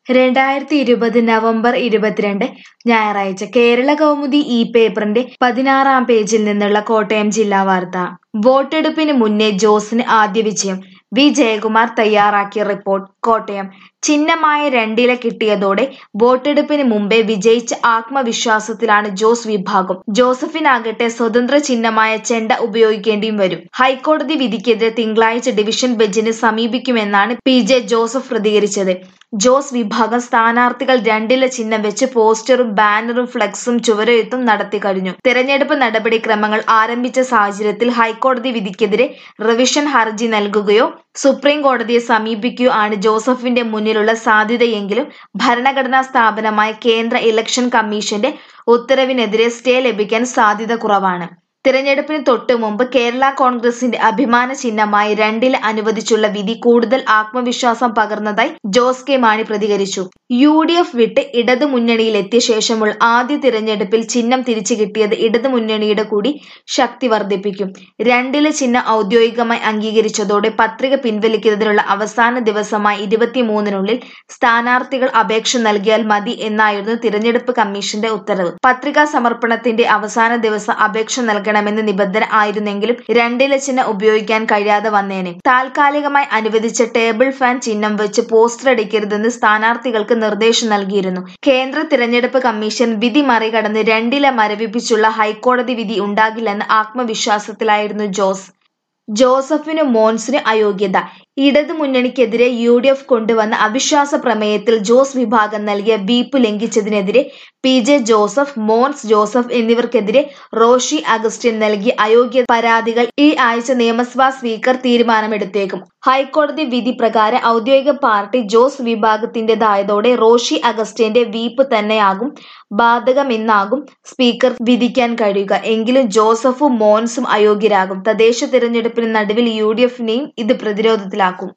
രണ്ടായിരത്തി ഇരുപത് നവംബർ ഇരുപത്തിരണ്ട് ഞായറാഴ്ച കേരള കൗമുദി ഈ പേപ്പറിന്റെ പതിനാറാം പേജിൽ നിന്നുള്ള കോട്ടയം ജില്ലാ വാർത്ത വോട്ടെടുപ്പിന് മുന്നേ ജോസിന് ആദ്യ വിജയം വി ജയകുമാർ തയ്യാറാക്കിയ റിപ്പോർട്ട് കോട്ടയം ചിഹ്നമായ രണ്ടില കിട്ടിയതോടെ വോട്ടെടുപ്പിന് മുമ്പേ വിജയിച്ച ആത്മവിശ്വാസത്തിലാണ് ജോസ് വിഭാഗം ജോസഫിനാകട്ടെ സ്വതന്ത്ര ചിഹ്നമായ ചെണ്ട ഉപയോഗിക്കേണ്ടിയും വരും ഹൈക്കോടതി വിധിക്കെതിരെ തിങ്കളാഴ്ച ഡിവിഷൻ ബെഞ്ചിനെ സമീപിക്കുമെന്നാണ് പി ജെ ജോസഫ് പ്രതികരിച്ചത് ജോസ് വിഭാഗം സ്ഥാനാർത്ഥികൾ രണ്ടില ചിഹ്നം വെച്ച് പോസ്റ്ററും ബാനറും ഫ്ലെക്സും ചുവരെഴുത്തും നടത്തി കഴിഞ്ഞു തെരഞ്ഞെടുപ്പ് നടപടിക്രമങ്ങൾ ആരംഭിച്ച സാഹചര്യത്തിൽ ഹൈക്കോടതി വിധിക്കെതിരെ റിവിഷൻ ഹർജി നൽകുകയോ സുപ്രീം കോടതിയെ സമീപിക്കുകയോ ആണ് ജോസഫിന്റെ മുന്നിലുള്ള സാധ്യതയെങ്കിലും ഭരണഘടനാ സ്ഥാപനമായ കേന്ദ്ര ഇലക്ഷൻ കമ്മീഷന്റെ ഉത്തരവിനെതിരെ സ്റ്റേ ലഭിക്കാൻ സാധ്യത കുറവാണ് തിരഞ്ഞെടുപ്പിന് തൊട്ടു മുമ്പ് കേരള കോൺഗ്രസിന്റെ അഭിമാന ചിഹ്നമായി രണ്ടിൽ അനുവദിച്ചുള്ള വിധി കൂടുതൽ ആത്മവിശ്വാസം പകർന്നതായി ജോസ് കെ മാണി പ്രതികരിച്ചു യു ഡി എഫ് വിട്ട് ഇടതു മുന്നണിയിലെത്തിയ ശേഷമുള്ള ആദ്യ തിരഞ്ഞെടുപ്പിൽ ചിഹ്നം തിരിച്ചു കിട്ടിയത് ഇടതു മുന്നണിയുടെ കൂടി ശക്തി വർദ്ധിപ്പിക്കും രണ്ടിലെ ചിഹ്നം ഔദ്യോഗികമായി അംഗീകരിച്ചതോടെ പത്രിക പിൻവലിക്കുന്നതിനുള്ള അവസാന ദിവസമായ ഇരുപത്തിമൂന്നിനുള്ളിൽ സ്ഥാനാർത്ഥികൾ അപേക്ഷ നൽകിയാൽ മതി എന്നായിരുന്നു തിരഞ്ഞെടുപ്പ് കമ്മീഷന്റെ ഉത്തരവ് പത്രികാ സമർപ്പണത്തിന്റെ അവസാന ദിവസം അപേക്ഷ നൽകണമെന്ന് നിബന്ധന ആയിരുന്നെങ്കിലും രണ്ടില ചിഹ്നം ഉപയോഗിക്കാൻ കഴിയാതെ വന്നേനെ താൽക്കാലികമായി അനുവദിച്ച ടേബിൾ ഫാൻ ചിഹ്നം വെച്ച് പോസ്റ്റർ അടിക്കരുതെന്ന് സ്ഥാനാർത്ഥികൾക്ക് നിർദ്ദേശം നൽകിയിരുന്നു കേന്ദ്ര തിരഞ്ഞെടുപ്പ് കമ്മീഷൻ വിധി മറികടന്ന് രണ്ടില മരവിപ്പിച്ചുള്ള ഹൈക്കോടതി വിധി ഉണ്ടാകില്ലെന്ന ആത്മവിശ്വാസത്തിലായിരുന്നു ജോസ് ജോസഫിന് മോൻസിന് അയോഗ്യത ഇടതു മുന്നണിക്കെതിരെ യു ഡി എഫ് കൊണ്ടുവന്ന അവിശ്വാസ പ്രമേയത്തിൽ ജോസ് വിഭാഗം നൽകിയ വീപ്പ് ലംഘിച്ചതിനെതിരെ പി ജെ ജോസഫ് മോൻസ് ജോസഫ് എന്നിവർക്കെതിരെ റോഷി അഗസ്റ്റിൻ നൽകിയ അയോഗ്യ പരാതികൾ ഈ ആഴ്ച നിയമസഭാ സ്പീക്കർ തീരുമാനമെടുത്തേക്കും ഹൈക്കോടതി വിധി പ്രകാരം ഔദ്യോഗിക പാർട്ടി ജോസ് വിഭാഗത്തിന്റേതായതോടെ റോഷി അഗസ്റ്റിന്റെ വീപ്പ് തന്നെയാകും ബാധകമെന്നാകും സ്പീക്കർ വിധിക്കാൻ കഴിയുക എങ്കിലും ജോസഫും മോൻസും അയോഗ്യരാകും തദ്ദേശ തിരഞ്ഞെടുപ്പിന് നടുവിൽ യു ഡി എഫിനെയും ഇത് പ്രതിരോധത്തിലാക്കും